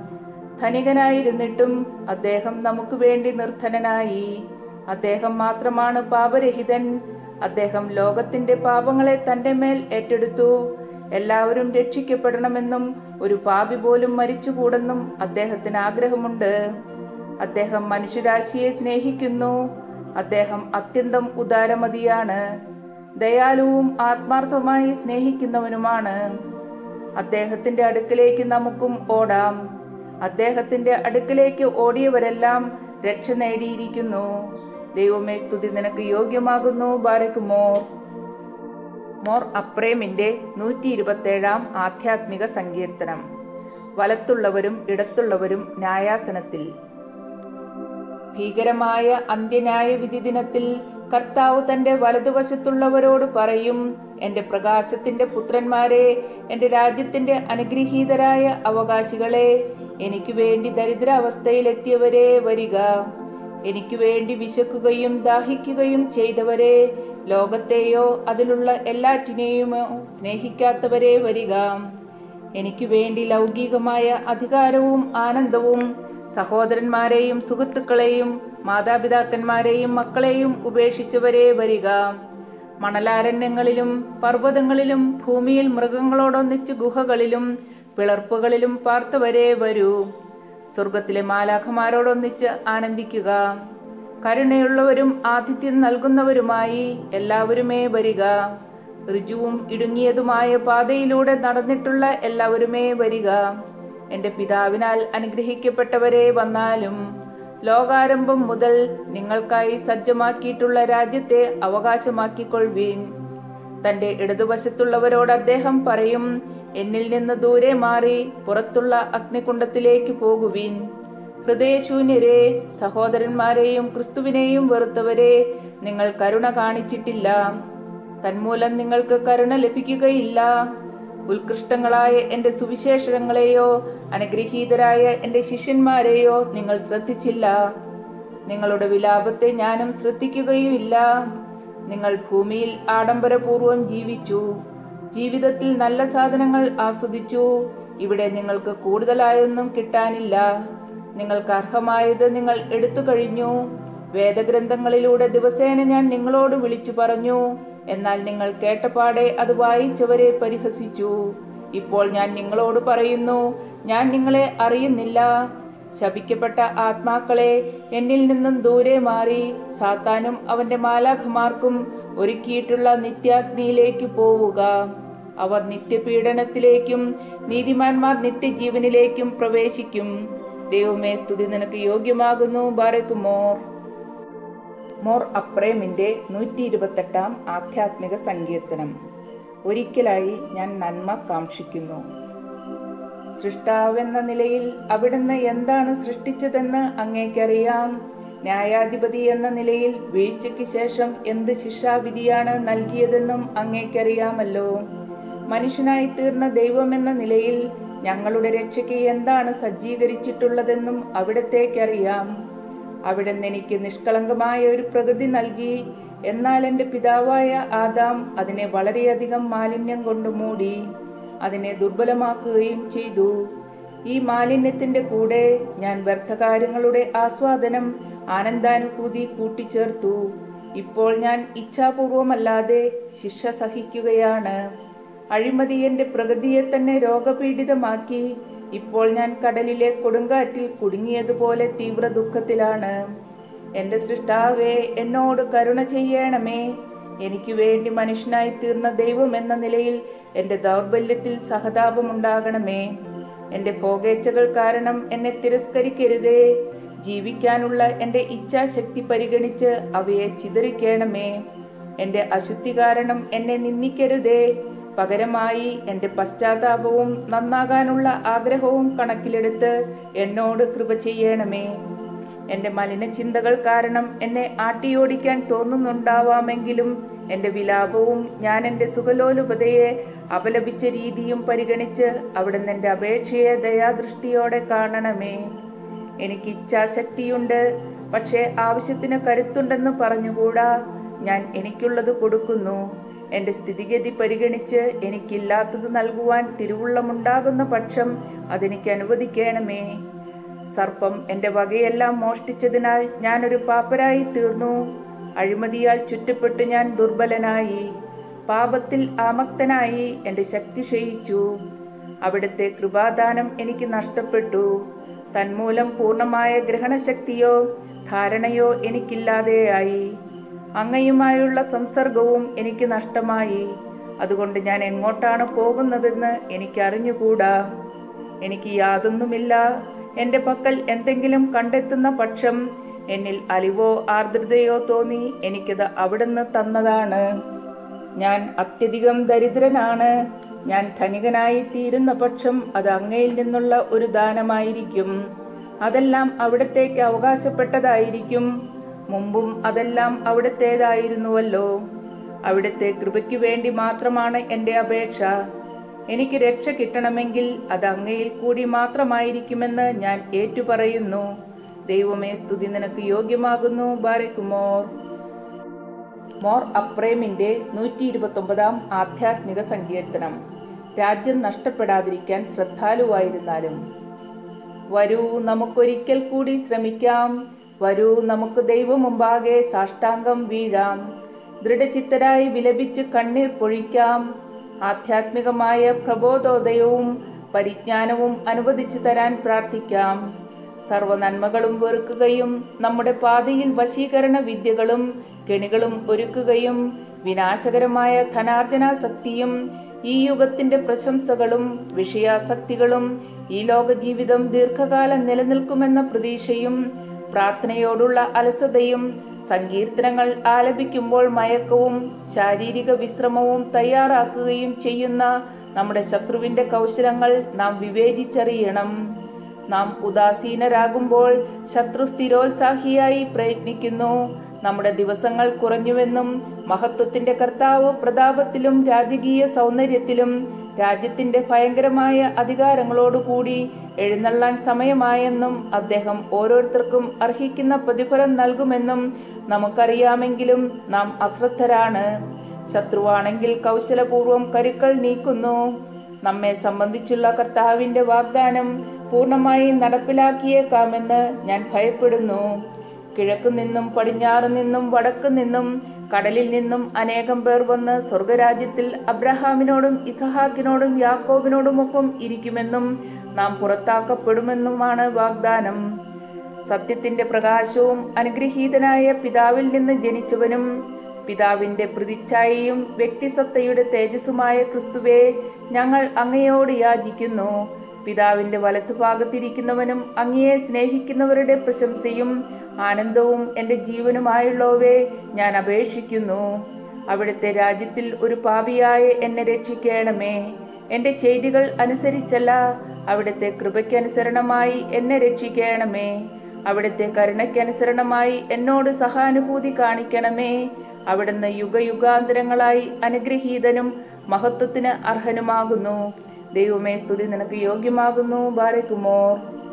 ധനികനായിരുന്നിട്ടും അദ്ദേഹം നമുക്ക് വേണ്ടി നിർധനനായി അദ്ദേഹം മാത്രമാണ് പാപരഹിതൻ അദ്ദേഹം ലോകത്തിന്റെ പാപങ്ങളെ തന്റെ മേൽ ഏറ്റെടുത്തു എല്ലാവരും രക്ഷിക്കപ്പെടണമെന്നും ഒരു പാപി പോലും മരിച്ചുകൂടെന്നും അദ്ദേഹത്തിന് ആഗ്രഹമുണ്ട് അദ്ദേഹം മനുഷ്യരാശിയെ സ്നേഹിക്കുന്നു അദ്ദേഹം അത്യന്തം ഉദാരമതിയാണ് ദയാലുവും ആത്മാർത്ഥമായി സ്നേഹിക്കുന്നവനുമാണ് അദ്ദേഹത്തിന്റെ അടുക്കലേക്ക് നമുക്കും ഓടാം അദ്ദേഹത്തിന്റെ അടുക്കലേക്ക് ഓടിയവരെല്ലാം രക്ഷ നേടിയിരിക്കുന്നു ദൈവമേ സ്തുതി നിനക്ക് യോഗ്യമാകുന്നു ബാരക്കുമോ മോർ അപ്രേമിന്റെ നൂറ്റി ഇരുപത്തേഴാം ആധ്യാത്മിക സങ്കീർത്തനം വലത്തുള്ളവരും ഇടത്തുള്ളവരും ന്യായാസനത്തിൽ ഭീകരമായ അന്ത്യന്യായ വിധി ദിനത്തിൽ കർത്താവ് തന്റെ വലതുവശത്തുള്ളവരോട് പറയും എന്റെ പ്രകാശത്തിന്റെ പുത്രന്മാരെ എന്റെ രാജ്യത്തിന്റെ അനുഗ്രഹീതരായ അവകാശികളെ എനിക്ക് വേണ്ടി ദരിദ്രാവസ്ഥയിലെത്തിയവരെ വരിക എനിക്ക് വേണ്ടി വിശക്കുകയും ദാഹിക്കുകയും ചെയ്തവരെ ലോകത്തെയോ അതിലുള്ള എല്ലാറ്റിനെയുമോ സ്നേഹിക്കാത്തവരെ വരിക എനിക്ക് വേണ്ടി ലൗകികമായ അധികാരവും ആനന്ദവും സഹോദരന്മാരെയും സുഹൃത്തുക്കളെയും മാതാപിതാക്കന്മാരെയും മക്കളെയും ഉപേക്ഷിച്ചവരെ വരിക മണലാരണ്യങ്ങളിലും പർവ്വതങ്ങളിലും ഭൂമിയിൽ മൃഗങ്ങളോടൊന്നിച്ച് ഗുഹകളിലും പിളർപ്പുകളിലും പാർത്തവരെ വരൂ സ്വർഗത്തിലെ മാലാഖമാരോടൊന്നിച്ച് ആനന്ദിക്കുക കരുണയുള്ളവരും ആതിഥ്യം നൽകുന്നവരുമായി എല്ലാവരുമേ വരിക ഋജുവും ഇടുങ്ങിയതുമായ പാതയിലൂടെ നടന്നിട്ടുള്ള എല്ലാവരുമേ വരിക എന്റെ പിതാവിനാൽ അനുഗ്രഹിക്കപ്പെട്ടവരെ വന്നാലും ലോകാരംഭം മുതൽ നിങ്ങൾക്കായി സജ്ജമാക്കിയിട്ടുള്ള രാജ്യത്തെ അവകാശമാക്കിക്കൊള്ളുവീൻ തന്റെ ഇടതുവശത്തുള്ളവരോട് അദ്ദേഹം പറയും എന്നിൽ നിന്ന് ദൂരെ മാറി പുറത്തുള്ള അഗ്നികുണ്ഡത്തിലേക്ക് പോകുവിൻ ഹൃദയശൂന്യരെ സഹോദരന്മാരെയും ക്രിസ്തുവിനെയും വെറുത്തവരെ നിങ്ങൾ കരുണ കാണിച്ചിട്ടില്ല തന്മൂലം നിങ്ങൾക്ക് കരുണ ലഭിക്കുകയില്ല ഉത്കൃഷ്ടങ്ങളായ എൻ്റെ സുവിശേഷങ്ങളെയോ അനുഗ്രഹീതരായ എൻ്റെ ശിഷ്യന്മാരെയോ നിങ്ങൾ ശ്രദ്ധിച്ചില്ല നിങ്ങളുടെ വിലാപത്തെ ഞാനും ശ്രദ്ധിക്കുകയുമില്ല നിങ്ങൾ ഭൂമിയിൽ ആഡംബരപൂർവം ജീവിച്ചു ജീവിതത്തിൽ നല്ല സാധനങ്ങൾ ആസ്വദിച്ചു ഇവിടെ നിങ്ങൾക്ക് കൂടുതലായൊന്നും കിട്ടാനില്ല നിങ്ങൾക്ക് അർഹമായത് നിങ്ങൾ എടുത്തു കഴിഞ്ഞു വേദഗ്രന്ഥങ്ങളിലൂടെ ദിവസേന ഞാൻ നിങ്ങളോട് വിളിച്ചു പറഞ്ഞു എന്നാൽ നിങ്ങൾ കേട്ടപാടെ അത് വായിച്ചവരെ പരിഹസിച്ചു ഇപ്പോൾ ഞാൻ നിങ്ങളോട് പറയുന്നു ഞാൻ നിങ്ങളെ അറിയുന്നില്ല ശപിക്കപ്പെട്ട ആത്മാക്കളെ എന്നിൽ നിന്നും ദൂരെ മാറി സാത്താനും അവന്റെ മാലാഖമാർക്കും ഒരുക്കിയിട്ടുള്ള നിത്യാഗ്നിയിലേക്ക് പോവുക അവർ നിത്യപീഡനത്തിലേക്കും നീതിമാന്മാർ നിത്യജീവനിലേക്കും പ്രവേശിക്കും ദൈവമേ സ്തുതി നിനക്ക് യോഗ്യമാകുന്നു ബാരക്കുമോർ മോർ അപ്രേമിന്റെ നൂറ്റി ഇരുപത്തെട്ടാം ആധ്യാത്മിക സങ്കീർത്തനം ഒരിക്കലായി ഞാൻ നന്മ കാക്ഷിക്കുന്നു സൃഷ്ടാവെന്ന നിലയിൽ അവിടുന്ന് എന്താണ് സൃഷ്ടിച്ചതെന്ന് അങ്ങേക്കറിയാം ന്യായാധിപതി എന്ന നിലയിൽ വീഴ്ചയ്ക്ക് ശേഷം എന്ത് ശിക്ഷാവിധിയാണ് നൽകിയതെന്നും അങ്ങേക്കറിയാമല്ലോ മനുഷ്യനായി തീർന്ന ദൈവമെന്ന നിലയിൽ ഞങ്ങളുടെ രക്ഷയ്ക്ക് എന്താണ് സജ്ജീകരിച്ചിട്ടുള്ളതെന്നും അവിടത്തേക്കറിയാം അവിടുന്ന് എനിക്ക് നിഷ്കളങ്കമായ ഒരു പ്രകൃതി നൽകി എന്നാൽ എൻ്റെ പിതാവായ ആദാം അതിനെ വളരെയധികം മാലിന്യം കൊണ്ട് മൂടി അതിനെ ദുർബലമാക്കുകയും ചെയ്തു ഈ മാലിന്യത്തിന്റെ കൂടെ ഞാൻ വ്യർത്ഥകാര്യങ്ങളുടെ ആസ്വാദനം ആനന്ദാനുഭൂതി കൂട്ടിച്ചേർത്തു ഇപ്പോൾ ഞാൻ ഇച്ഛാപൂർവമല്ലാതെ ശിക്ഷ സഹിക്കുകയാണ് അഴിമതി എന്റെ പ്രകൃതിയെ തന്നെ രോഗപീഡിതമാക്കി ഇപ്പോൾ ഞാൻ കടലിലെ കൊടുങ്കാറ്റിൽ കുടുങ്ങിയതുപോലെ തീവ്ര ദുഃഖത്തിലാണ് എന്റെ സൃഷ്ടാവേ എന്നോട് കരുണ ചെയ്യണമേ എനിക്ക് വേണ്ടി മനുഷ്യനായി തീർന്ന ദൈവം എന്ന നിലയിൽ എന്റെ ദൗർബല്യത്തിൽ സഹതാപമുണ്ടാകണമേ എന്റെ പോകേച്ചകൾ കാരണം എന്നെ തിരസ്കരിക്കരുതേ ജീവിക്കാനുള്ള എന്റെ ഇച്ഛാശക്തി പരിഗണിച്ച് അവയെ ചിതറിക്കേണമേ എന്റെ അശുദ്ധി കാരണം എന്നെ നിന്ദിക്കരുതേ പകരമായി എന്റെ പശ്ചാത്താപവും നന്നാകാനുള്ള ആഗ്രഹവും കണക്കിലെടുത്ത് എന്നോട് കൃപ ചെയ്യണമേ എന്റെ മലിന ചിന്തകൾ കാരണം എന്നെ ആട്ടിയോടിക്കാൻ തോന്നുന്നുണ്ടാവാമെങ്കിലും എന്റെ വിലാപവും ഞാൻ എന്റെ സുഖലോലുപതയെ അപലപിച്ച രീതിയും പരിഗണിച്ച് അവിടുന്ന് എന്റെ അപേക്ഷയെ ദയാദൃഷ്ടിയോടെ കാണണമേ എനിക്ക് ഇച്ഛാശക്തിയുണ്ട് പക്ഷേ ആവശ്യത്തിന് കരുത്തുണ്ടെന്ന് പറഞ്ഞുകൂടാ ഞാൻ എനിക്കുള്ളത് കൊടുക്കുന്നു എന്റെ സ്ഥിതിഗതി പരിഗണിച്ച് എനിക്കില്ലാത്തത് നൽകുവാൻ തിരുവുള്ളമുണ്ടാകുന്ന പക്ഷം അതെനിക്ക് അനുവദിക്കണമേ സർപ്പം എന്റെ വകയെല്ലാം മോഷ്ടിച്ചതിനാൽ ഞാനൊരു പാപ്പരായി തീർന്നു അഴിമതിയാൽ ചുറ്റപ്പെട്ട് ഞാൻ ദുർബലനായി പാപത്തിൽ ആമക്തനായി എന്റെ ശക്തി ക്ഷയിച്ചു അവിടുത്തെ കൃപാദാനം എനിക്ക് നഷ്ടപ്പെട്ടു തന്മൂലം പൂർണ്ണമായ ഗ്രഹണശക്തിയോ ധാരണയോ എനിക്കില്ലാതെയായി അങ്ങയുമായുള്ള സംസർഗവും എനിക്ക് നഷ്ടമായി അതുകൊണ്ട് ഞാൻ എങ്ങോട്ടാണ് പോകുന്നതെന്ന് എനിക്കറിഞ്ഞുകൂടാ എനിക്ക് യാതൊന്നുമില്ല എൻ്റെ പക്കൽ എന്തെങ്കിലും കണ്ടെത്തുന്ന പക്ഷം എന്നിൽ അലിവോ ആർദ്രതയോ തോന്നി എനിക്കത് അവിടുന്ന് തന്നതാണ് ഞാൻ അത്യധികം ദരിദ്രനാണ് ഞാൻ ധനികനായി തീരുന്ന പക്ഷം അത് അങ്ങയിൽ നിന്നുള്ള ഒരു ദാനമായിരിക്കും അതെല്ലാം അവിടത്തേക്ക് അവകാശപ്പെട്ടതായിരിക്കും മുമ്പും അതെല്ലാം അവിടുത്തേതായിരുന്നുവല്ലോ അവിടുത്തെ കൃപയ്ക്ക് വേണ്ടി മാത്രമാണ് എൻ്റെ അപേക്ഷ എനിക്ക് രക്ഷ കിട്ടണമെങ്കിൽ അത് അങ്ങയിൽ കൂടി മാത്രമായിരിക്കുമെന്ന് ഞാൻ ഏറ്റുപറയുന്നു ദൈവമേ സ്തുതി നിനക്ക് യോഗ്യമാകുന്നു ബാരക്കുമോർ മോർ അപ്രേമിന്റെ നൂറ്റി ഇരുപത്തൊമ്പതാം ആധ്യാത്മിക സങ്കീർത്തനം രാജ്യം നഷ്ടപ്പെടാതിരിക്കാൻ ശ്രദ്ധാലുവായിരുന്നാലും വരൂ നമുക്കൊരിക്കൽ കൂടി ശ്രമിക്കാം വരൂ നമുക്ക് ദൈവം മുമ്പാകെ സാഷ്ടാംഗം വീഴാം ദൃഢചിത്തരായി വിലപിച്ച് കണ്ണീർ പൊഴിക്കാം ആധ്യാത്മികമായ പ്രബോധോദയവും പരിജ്ഞാനവും അനുവദിച്ചു തരാൻ പ്രാർത്ഥിക്കാം സർവനന്മകളും വെറുക്കുകയും നമ്മുടെ പാതയിൽ വശീകരണ വിദ്യകളും കെണികളും ഒരുക്കുകയും വിനാശകരമായ ധനാർജനാസക്തിയും ഈ യുഗത്തിന്റെ പ്രശംസകളും വിഷയാസക്തികളും ഈ ലോക ജീവിതം ദീർഘകാലം നിലനിൽക്കുമെന്ന പ്രതീക്ഷയും പ്രാർത്ഥനയോടുള്ള അലസതയും സങ്കീർത്തനങ്ങൾ ആലപിക്കുമ്പോൾ മയക്കവും ശാരീരിക വിശ്രമവും തയ്യാറാക്കുകയും ചെയ്യുന്ന നമ്മുടെ ശത്രുവിന്റെ കൗശലങ്ങൾ നാം വിവേചിച്ചറിയണം നാം ഉദാസീനരാകുമ്പോൾ ശത്രു സ്ഥിരോത്സാഹിയായി പ്രയത്നിക്കുന്നു നമ്മുടെ ദിവസങ്ങൾ കുറഞ്ഞുവെന്നും മഹത്വത്തിന്റെ കർത്താവ് പ്രതാപത്തിലും രാജകീയ സൗന്ദര്യത്തിലും രാജ്യത്തിന്റെ ഭയങ്കരമായ അധികാരങ്ങളോടുകൂടി എഴുന്നള്ളാൻ സമയമായെന്നും അദ്ദേഹം ഓരോരുത്തർക്കും അർഹിക്കുന്ന പ്രതിഫലം നൽകുമെന്നും നമുക്കറിയാമെങ്കിലും നാം അശ്രദ്ധരാണ് ശത്രുവാണെങ്കിൽ കൗശലപൂർവം കരുക്കൾ നീക്കുന്നു നമ്മെ സംബന്ധിച്ചുള്ള കർത്താവിന്റെ വാഗ്ദാനം പൂർണ്ണമായി നടപ്പിലാക്കിയേക്കാമെന്ന് ഞാൻ ഭയപ്പെടുന്നു കിഴക്കു നിന്നും പടിഞ്ഞാറ് നിന്നും വടക്കു നിന്നും കടലിൽ നിന്നും അനേകം പേർ വന്ന് സ്വർഗരാജ്യത്തിൽ അബ്രഹാമിനോടും ഇസഹാക്കിനോടും യാക്കോബിനോടുമൊപ്പം ഇരിക്കുമെന്നും നാം പുറത്താക്കപ്പെടുമെന്നുമാണ് വാഗ്ദാനം സത്യത്തിന്റെ പ്രകാശവും അനുഗ്രഹീതനായ പിതാവിൽ നിന്ന് ജനിച്ചവനും പിതാവിന്റെ പ്രതിച്ഛായയും വ്യക്തിസത്തയുടെ തേജസ്സുമായ ക്രിസ്തുവേ ഞങ്ങൾ അങ്ങയോട് യാചിക്കുന്നു പിതാവിന്റെ വലത്തുഭാഗത്തിരിക്കുന്നവനും അങ്ങയെ സ്നേഹിക്കുന്നവരുടെ പ്രശംസയും ആനന്ദവും എൻ്റെ ജീവനുമായുള്ളവേ ഞാൻ അപേക്ഷിക്കുന്നു അവിടുത്തെ രാജ്യത്തിൽ ഒരു പാപിയായ എന്നെ രക്ഷിക്കണമേ എൻ്റെ ചെയ്തികൾ അനുസരിച്ചല്ല അവിടുത്തെ കൃപയ്ക്കനുസരണമായി എന്നെ രക്ഷിക്കണമേ അവിടുത്തെ കരുണയ്ക്കനുസരണമായി എന്നോട് സഹാനുഭൂതി കാണിക്കണമേ അവിടുന്ന് യുഗയുഗാന്തരങ്ങളായി അനുഗ്രഹീതനും മഹത്വത്തിന് അർഹനുമാകുന്നു ദൈവമേ സ്തുതി നിനക്ക് യോഗ്യമാകുന്നു ബാരക്കുമോർ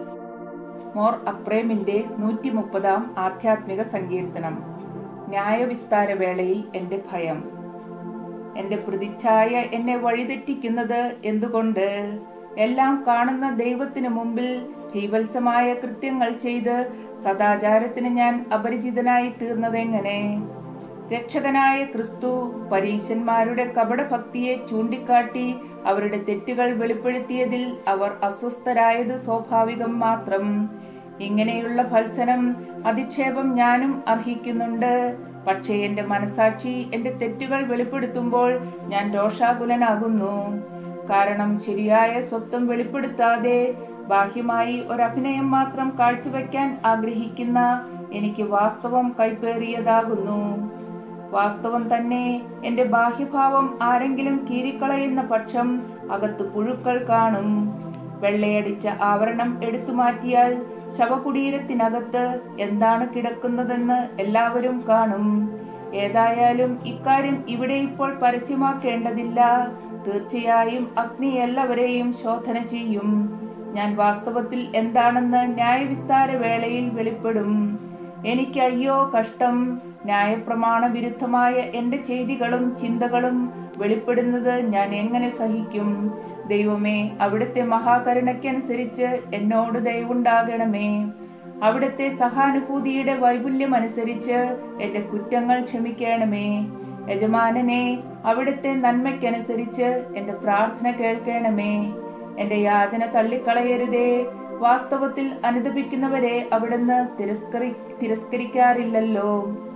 മോർ അപ്രേമിന്റെ നൂറ്റി മുപ്പതാം ആധ്യാത്മിക സങ്കീർത്തനം ന്യായവിസ്താര വേളയിൽ എൻ്റെ ഭയം എൻ്റെ പ്രതിച്ഛായ എന്നെ വഴിതെറ്റിക്കുന്നത് എന്തുകൊണ്ട് എല്ലാം കാണുന്ന ദൈവത്തിനു മുമ്പിൽ ഭീവത്സമായ കൃത്യങ്ങൾ ചെയ്ത് സദാചാരത്തിന് ഞാൻ അപരിചിതനായി തീർന്നതെങ്ങനെ രക്ഷകനായ ക്രിസ്തു പരീശന്മാരുടെ കപടഭക്തിയെ ചൂണ്ടിക്കാട്ടി അവരുടെ തെറ്റുകൾ വെളിപ്പെടുത്തിയതിൽ അവർ അസ്വസ്ഥരായത് സ്വാഭാവികം മാത്രം ഇങ്ങനെയുള്ള ഭത്സനം അധിക്ഷേപം ഞാനും അർഹിക്കുന്നുണ്ട് പക്ഷേ എന്റെ മനസാക്ഷി എന്റെ തെറ്റുകൾ വെളിപ്പെടുത്തുമ്പോൾ ഞാൻ രോഷാകുലനാകുന്നു കാരണം ശരിയായ സ്വത്വം വെളിപ്പെടുത്താതെ ബാഹ്യമായി ഒരഭിനയം മാത്രം കാഴ്ചവെക്കാൻ ആഗ്രഹിക്കുന്ന എനിക്ക് വാസ്തവം കൈപ്പേറിയതാകുന്നു വാസ്തവം തന്നെ എന്റെ ബാഹ്യഭാവം ആരെങ്കിലും കീറിക്കളയുന്ന പക്ഷം അകത്ത് പുഴുക്കൾ കാണും വെള്ളയടിച്ച ആവരണം എടുത്തു മാറ്റിയാൽ ശവകുടീരത്തിനകത്ത് എന്താണ് കിടക്കുന്നതെന്ന് എല്ലാവരും കാണും ഏതായാലും ഇക്കാര്യം ഇവിടെ ഇപ്പോൾ പരസ്യമാക്കേണ്ടതില്ല തീർച്ചയായും അഗ്നി എല്ലാവരെയും ശോധന ചെയ്യും ഞാൻ വാസ്തവത്തിൽ എന്താണെന്ന് ന്യായവിസ്താര വേളയിൽ വെളിപ്പെടും എനിക്ക് അയ്യോ കഷ്ടം ന്യായപ്രമാണ വിരുദ്ധമായ എന്റെ ചെയ്തികളും ചിന്തകളും വെളിപ്പെടുന്നത് ഞാൻ എങ്ങനെ സഹിക്കും ദൈവമേ അവിടുത്തെ മഹാകരുണയ്ക്കനുസരിച്ച് എന്നോട് ദയവുണ്ടാകണമേ അവിടുത്തെ സഹാനുഭൂതിയുടെ വൈപുല്യം അനുസരിച്ച് എന്റെ കുറ്റങ്ങൾ ക്ഷമിക്കണമേ യജമാനനെ അവിടുത്തെ നന്മയ്ക്കനുസരിച്ച് എന്റെ പ്രാർത്ഥന കേൾക്കണമേ എന്റെ യാതന തള്ളിക്കളയരുതേ വാസ്തവത്തിൽ അനുദപിക്കുന്നവരെ അവിടുന്ന് തിരസ്കരി തിരസ്കരിക്കാറില്ലല്ലോ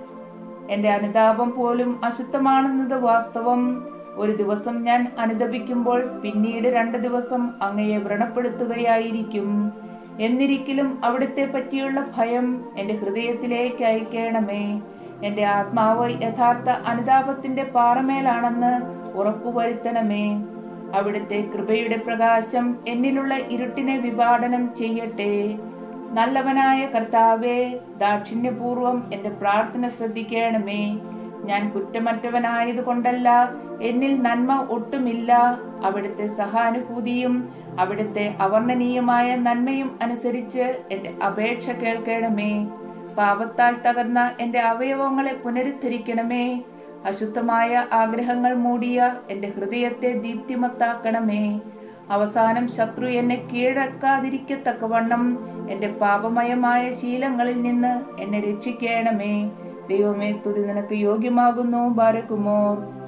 എന്റെ അനുതാപം പോലും അശുദ്ധമാണെന്നത് വാസ്തവം ഒരു ദിവസം ഞാൻ അനുദപിക്കുമ്പോൾ പിന്നീട് രണ്ട് ദിവസം അങ്ങയെ വ്രണപ്പെടുത്തുകയായിരിക്കും എന്നിരിക്കലും അവിടുത്തെ പറ്റിയുള്ള ഭയം എന്റെ ഹൃദയത്തിലേക്ക് അയക്കണമേ എന്റെ ആത്മാവ് യഥാർത്ഥ അനുതാപത്തിന്റെ പാറമേലാണെന്ന് ഉറപ്പുവരുത്തണമേ അവിടുത്തെ കൃപയുടെ പ്രകാശം എന്നിലുള്ള ഇരുട്ടിനെ വിഭാടനം ചെയ്യട്ടെ നല്ലവനായ കർത്താവെ ദാക്ഷിണ്യപൂർവം എന്റെ പ്രാർത്ഥന ശ്രദ്ധിക്കണമേ ഞാൻ കുറ്റമറ്റവനായതുകൊണ്ടല്ല എന്നിൽ നന്മ ഒട്ടുമില്ല അവിടുത്തെ സഹാനുഭൂതിയും അവിടുത്തെ അവർണ്ണനീയമായ നന്മയും അനുസരിച്ച് എന്റെ അപേക്ഷ കേൾക്കണമേ പാപത്താൽ തകർന്ന എന്റെ അവയവങ്ങളെ പുനരുദ്ധരിക്കണമേ അശുദ്ധമായ ആഗ്രഹങ്ങൾ മൂടിയ എന്റെ ഹൃദയത്തെ ദീപ്തിമത്താക്കണമേ അവസാനം ശത്രു എന്നെ കീഴടക്കാതിരിക്കത്തക്കവണ്ണം എന്റെ പാപമയമായ ശീലങ്ങളിൽ നിന്ന് എന്നെ രക്ഷിക്കണമേ ദൈവമേ സ്തുതി നിനക്ക് യോഗ്യമാകുന്നു ബാരക്കുമോർ